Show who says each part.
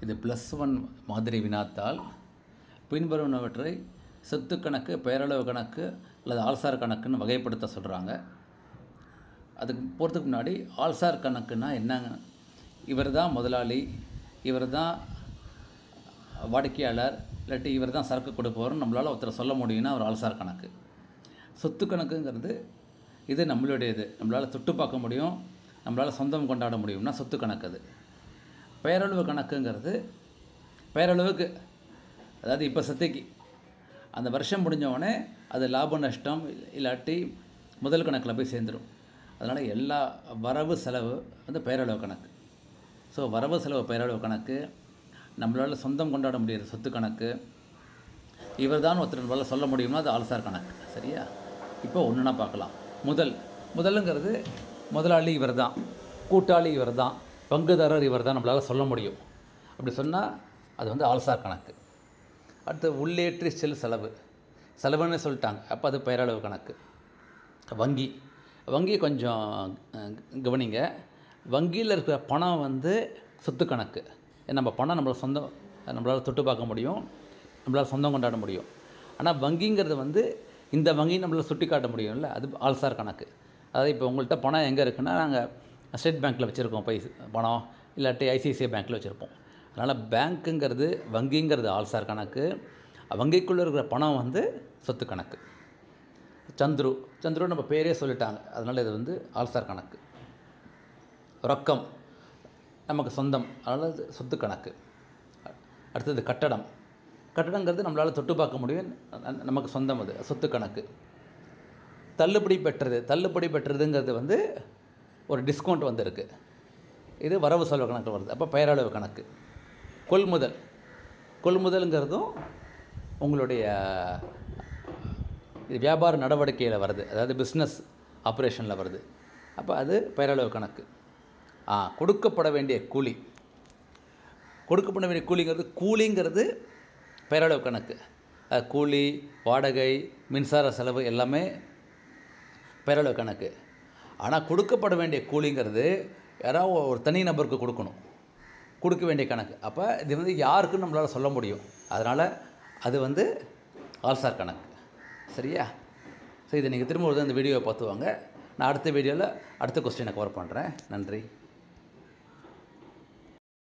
Speaker 1: இது plus one மாதிரி வினாத்தால் பின்வருவனவற்றை சொத்து கணக்கு பெயரளவு கணக்கு அல்லது ஆள்சார் கணக்குன்னு வகைப்படுத்த சொல்கிறாங்க அதுக்கு போகிறதுக்கு முன்னாடி ஆள்சார் கணக்குன்னா என்னங்க இவர் தான் முதலாளி இவர் தான் வாடிக்கையாளர் இல்லாட்டி இவர் தான் சரக்கு கொடுப்பவர்னு நம்மளால் ஒருத்தரை சொல்ல முடியும்னா ஒரு ஆள்சார் கணக்கு சொத்து கணக்குங்கிறது இது நம்மளுடையது நம்மளால் தொட்டு பார்க்க முடியும் நம்மளால் சொந்தம் கொண்டாட முடியும்னா சொத்து கணக்கு அது பெயரளவு கணக்குங்கிறது பெயரளவுக்கு அதாவது இப்போ சத்தைக்கு அந்த வருஷம் முடிஞ்ச உடனே அது லாப நஷ்டம் இல்லாட்டி முதல் கணக்கில் போய் சேர்ந்துடும் அதனால் எல்லா வரவு செலவு வந்து பெயரளவு கணக்கு ஸோ வரவு செலவு பெயரளவு கணக்கு நம்மளால் சொந்தம் கொண்டாட முடியாத சொத்து கணக்கு இவர் தான் ஒருத்தர் நம்மளால் சொல்ல முடியும்னா அது ஆள்சார் கணக்கு சரியா இப்போ ஒன்றுனா பார்க்கலாம் முதல் முதலுங்கிறது முதலாளி இவர் தான் கூட்டாளி இவர் தான் பங்குதாரர் இவர் தான் நம்மளால் சொல்ல முடியும் அப்படி சொன்னால் அது வந்து ஆள்சார் கணக்கு அடுத்து உள்ளேற்றி செல் செலவு செலவுன்னு சொல்லிட்டாங்க அப்போ அது பெயரளவு கணக்கு வங்கி வங்கி கொஞ்சம் அஹ், கவனிங்க வங்கியில் இருக்கிற பணம் வந்து சொத்து கணக்கு நம்ம பணம் நம்மள சொந்தம் நம்மளால் தொட்டு பார்க்க முடியும் நம்மளால் சொந்தம் கொண்டாட முடியும் ஆனால் வங்கிங்கிறது வந்து இந்த வங்கி நம்மளால் சுட்டி காட்ட முடியும்ல அது ஆள்சார் கணக்கு அதாவது இப்போ உங்கள்கிட்ட பணம் எங்கே இருக்குன்னா நாங்கள் ஸ்டேட் பேங்க்கில் வச்சுருக்கோம் பைச பணம் இல்லாட்டி ஐசிஐசிஐ பேங்க்கில் வச்சுருப்போம் அதனால் பேங்க்குங்கிறது வங்கிங்கிறது ஆள்சார் கணக்கு வங்கிக்குள்ளே இருக்கிற பணம் வந்து சொத்து கணக்கு சந்துரு சந்துரு நம்ம பேரே சொல்லிட்டாங்க அதனால் இது வந்து ஆள்சார் கணக்கு ரொக்கம் நமக்கு சொந்தம் அதனால் இது சொத்து கணக்கு அடுத்தது கட்டடம் கட்டடங்கிறது நம்மளால் தொட்டு பார்க்க முடியும் ந- நமக்கு சொந்தம் அது சொத்து கணக்கு தள்ளுபடி பெற்றது தள்ளுபடி பெற்றதுங்கிறது வந்து ஒரு டிஸ்கவுண்ட் வந்திருக்கு இது வரவு செலவு கணக்கு வருது அப்போ பெயரளவு கணக்கு கொள்முதல் கொள்முதலுங்கிறதும் உங்களுடைய இது வியாபார நடவடிக்கையில் வருது அதாவது பிஸ்னஸ் ஆப்ரேஷனில் வருது அப்போ அது பெயரளவு கணக்கு ஆ கொடுக்கப்பட வேண்டிய கூலி கொடுக்கப்பட வேண்டிய கூலிங்கிறது கூலிங்கிறது பெயரளவு கணக்கு அஹ் கூலி வாடகை மின்சார செலவு எல்லாமே பெயரளவு கணக்கு ஆனால் கொடுக்கப்பட வேண்டிய கூலிங்கிறது யாராவது ஒரு தனி நபருக்கு கொடுக்கணும் கொடுக்க வேண்டிய கணக்கு அப்போ இது வந்து யாருக்குன்னு நம்மளால் சொல்ல முடியும் அதனால் அது வந்து ஆல்சார் கணக்கு சரியா ஸோ இதை நீங்கள் திரும்ப ஒரு தடவை இந்த வீடியோவை பார்த்து வாங்க நான் அடுத்த வீடியோவில் அடுத்த கொஸ்டினை கவர் பண்ணுறேன் நன்றி